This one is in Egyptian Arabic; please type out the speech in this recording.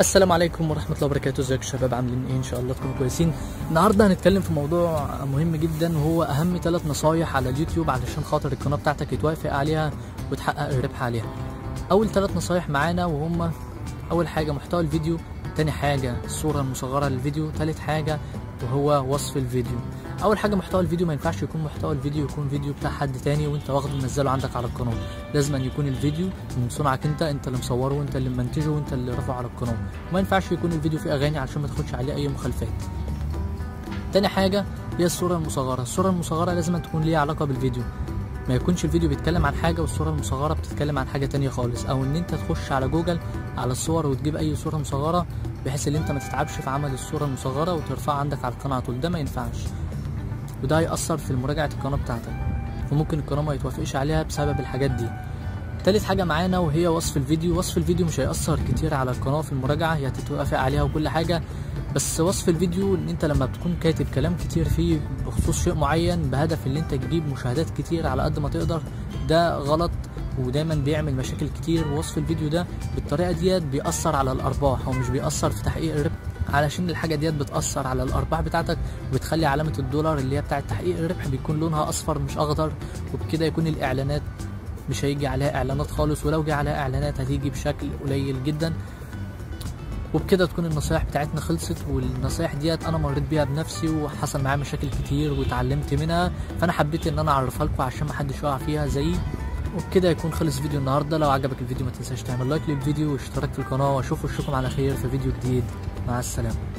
السلام عليكم ورحمة الله وبركاته ازيكم يا شباب عاملين ايه ان شاء الله تكونوا كويسين النهارده هنتكلم في موضوع مهم جدا وهو اهم ثلاث نصايح على اليوتيوب علشان خاطر القناة بتاعتك يتوافق عليها وتحقق الربح عليها اول ثلاث نصايح معانا وهم اول حاجة محتوى الفيديو تاني حاجة الصورة المصغرة للفيديو تالت حاجة وهو وصف الفيديو اول حاجه محتوى الفيديو ما ينفعش يكون محتوى الفيديو يكون فيديو بتاع حد تاني وانت واخده منزله عندك على القناه لازم أن يكون الفيديو من صنعك انت انت اللي مصوره وانت اللي منتجه وانت اللي رافعه على القناه وما ينفعش يكون الفيديو فيه اغاني علشان ما تاخدش عليه اي مخالفات تاني حاجه هي الصوره المصغره الصوره المصغره لازم أن تكون ليها علاقه بالفيديو ما يكونش الفيديو بيتكلم عن حاجه والصوره المصغره بتتكلم عن حاجه تانية خالص او ان انت تخش على جوجل على الصور وتجيب اي صوره مصغره بحيث ان انت ما تتعبش في عمل الصوره المصغره وترفعها عندك على القناه على طول ده ما ينفعش وده هيأثر في مراجعة القناة بتاعتك وممكن القناة ما يتوافقش عليها بسبب الحاجات دي تالت حاجة معانا وهي وصف الفيديو وصف الفيديو مش هيأثر كتير على القناة في المراجعة هي هتتوافق عليها وكل حاجة بس وصف الفيديو ان انت لما بتكون كاتب كلام كتير فيه بخصوص شيء معين بهدف ان انت تجيب مشاهدات كتير على قد ما تقدر ده غلط ودايما بيعمل مشاكل كتير ووصف الفيديو ده بالطريقة ديت بيأثر على الأرباح ومش بيأثر في تحقيق الربح علشان الحاجة ديت بتأثر على الأرباح بتاعتك وبتخلي علامة الدولار اللي هي بتاعة تحقيق الربح بيكون لونها أصفر مش أخضر وبكده يكون الإعلانات مش هيجي عليها إعلانات خالص ولو جه عليها إعلانات هتيجي بشكل قليل جدا وبكده تكون النصايح بتاعتنا خلصت والنصايح ديت انا مريت بيها بنفسي وحصل معايا مشاكل كتير واتعلمت منها فانا حبيت ان انا اعرفها لكم عشان محدش يقع فيها زيي وبكده يكون خلص فيديو النهارده لو عجبك الفيديو ما تنساش تعمل لايك للفيديو واشتراك في القناه واشوف وشكم على خير في فيديو جديد مع السلامه